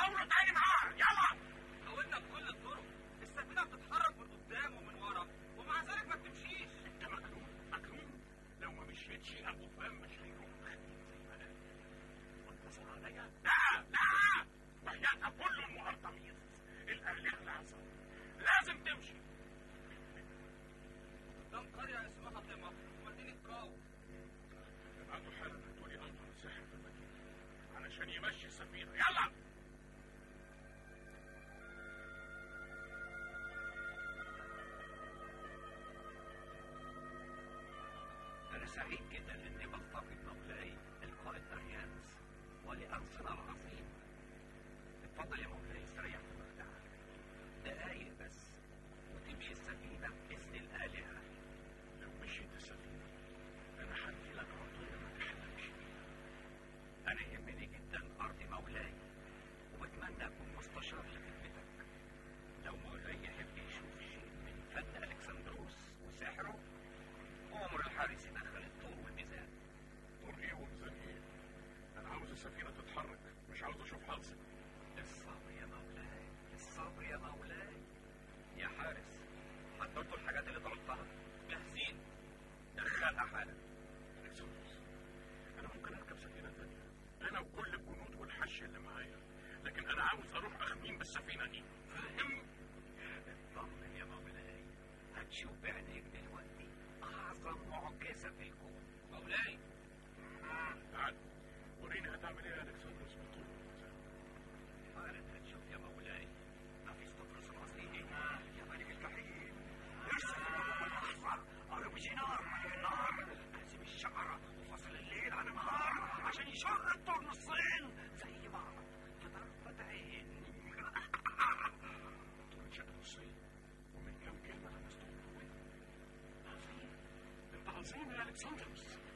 حاولوا تاني معاه يلا حاولنا بكل الطرق السفينه بتتحرك من قدام ومن ورا ومع ذلك ما بتمشيش انت مجنون مجنون لو ما مشيتش ابو فهم مش هيروح خليك زي ما انا وانتصر عليا لا لا وحياة ابولو وارتميس الالهه العظم لازم تمشي قدام قريه اسمها طمع ومدينه كاو عنده حالا هتقولي انظر سحر في المدينه علشان يمشي السفينه يلا أنا سعيد جدا إني بلتقي بمولاي القائد أريانس ولأنصنا العظيم. اتفضل يا مولاي استريح في مخدعك. دقايق بس وتمشي السفينة بإذن الآلهة. لو مشيت السفينه انا هدي لك عطيه ما تحلمش بيها أنا يهمني جدا أرض مولاي وبتمنى أكون مستشار لخدمتك. لو مولاي يحب يشوف شيء من فن ألكسندروس وسحره أمر الحارس يدخل الطور والميزان. طول ايه وميزان ايه انا عاوز السفينه تتحرك مش عاوز اشوف حظي الصبر يا مولاي الصبر يا مولاي يا حارس حضرتوا الحاجات اللي طلبتها جاهزين دخلها حالا الكسندروس انا ممكن اركب سفينه تانية انا وكل الجنود والحش اللي معايا لكن انا عاوز اروح اخمين بالسفينه دي فاهم اطمن يا مولاي هتشوف بعينيك دلوقتي اعظم معجزه في الكون مولاي تعال وريني هتعمل ايه يا الكسندروس بالطول والميزان حالا هتشوف يا مولاي افيستوفلوس العظيم يا ملك الجحيم ارسل الاحمر ارمي نار من نار قاسم الشعره وفصل الليل عن النهار عشان يشق الطور نصين زي بعض في طرفة عين طول شق نصين ومن كام كلمه لمستهم طويل عظيم انت عظيم يا الكسندروس